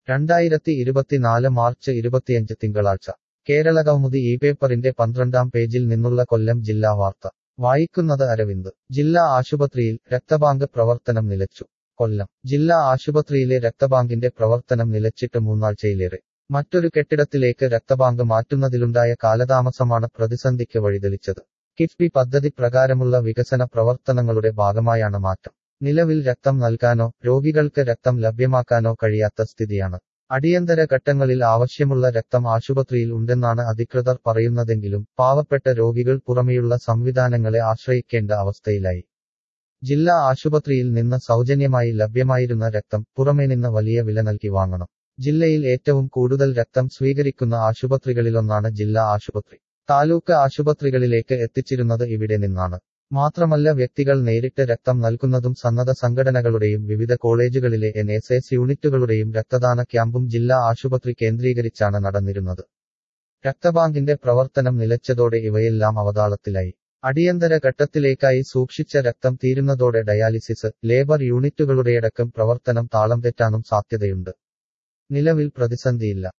രണ്ടായിരത്തി ഇരുപത്തിനാല് മാർച്ച് ഇരുപത്തിയഞ്ച് തിങ്കളാഴ്ച കേരളകൗമുദി ഈ പേപ്പറിന്റെ പന്ത്രണ്ടാം പേജിൽ നിന്നുള്ള കൊല്ലം ജില്ലാ വാർത്ത വായിക്കുന്നത് അരവിന്ദ് ജില്ലാ ആശുപത്രിയിൽ രക്തബാങ്ക് പ്രവർത്തനം നിലച്ചു കൊല്ലം ജില്ലാ ആശുപത്രിയിലെ രക്തബാങ്കിന്റെ പ്രവർത്തനം നിലച്ചിട്ട് മൂന്നാഴ്ചയിലേറെ മറ്റൊരു കെട്ടിടത്തിലേക്ക് രക്തബാങ്ക് മാറ്റുന്നതിലുണ്ടായ കാലതാമസമാണ് പ്രതിസന്ധിക്ക് വഴിതെളിച്ചത് കിഫ്ബി പദ്ധതി പ്രകാരമുള്ള വികസന പ്രവർത്തനങ്ങളുടെ ഭാഗമായാണ് മാറ്റം നിലവിൽ രക്തം നൽകാനോ രോഗികൾക്ക് രക്തം ലഭ്യമാക്കാനോ കഴിയാത്ത സ്ഥിതിയാണ് അടിയന്തര ഘട്ടങ്ങളിൽ ആവശ്യമുള്ള രക്തം ആശുപത്രിയിൽ ഉണ്ടെന്നാണ് അധികൃതർ പറയുന്നതെങ്കിലും പാവപ്പെട്ട രോഗികൾ പുറമെയുള്ള സംവിധാനങ്ങളെ ആശ്രയിക്കേണ്ട അവസ്ഥയിലായി ജില്ലാ ആശുപത്രിയിൽ നിന്ന് സൗജന്യമായി ലഭ്യമായിരുന്ന രക്തം പുറമേ നിന്ന് വലിയ വില നൽകി വാങ്ങണം ജില്ലയിൽ ഏറ്റവും കൂടുതൽ രക്തം സ്വീകരിക്കുന്ന ആശുപത്രികളിലൊന്നാണ് ജില്ലാ ആശുപത്രി താലൂക്ക് ആശുപത്രികളിലേക്ക് എത്തിച്ചിരുന്നത് ഇവിടെ നിന്നാണ് മാത്രമല്ല വ്യക്തികൾ നേരിട്ട് രക്തം നൽകുന്നതും സന്നദ്ധ സംഘടനകളുടെയും വിവിധ കോളേജുകളിലെ എൻ എസ് എസ് യൂണിറ്റുകളുടെയും രക്തദാന ക്യാമ്പും ജില്ലാ ആശുപത്രി കേന്ദ്രീകരിച്ചാണ് നടന്നിരുന്നത് രക്തബാങ്കിന്റെ പ്രവർത്തനം നിലച്ചതോടെ ഇവയെല്ലാം അവതാളത്തിലായി അടിയന്തര ഘട്ടത്തിലേക്കായി സൂക്ഷിച്ച രക്തം തീരുന്നതോടെ ഡയാലിസിസ് ലേബർ യൂണിറ്റുകളുടെയടക്കം പ്രവർത്തനം താളം തെറ്റാനും സാധ്യതയുണ്ട് നിലവിൽ പ്രതിസന്ധിയില്ല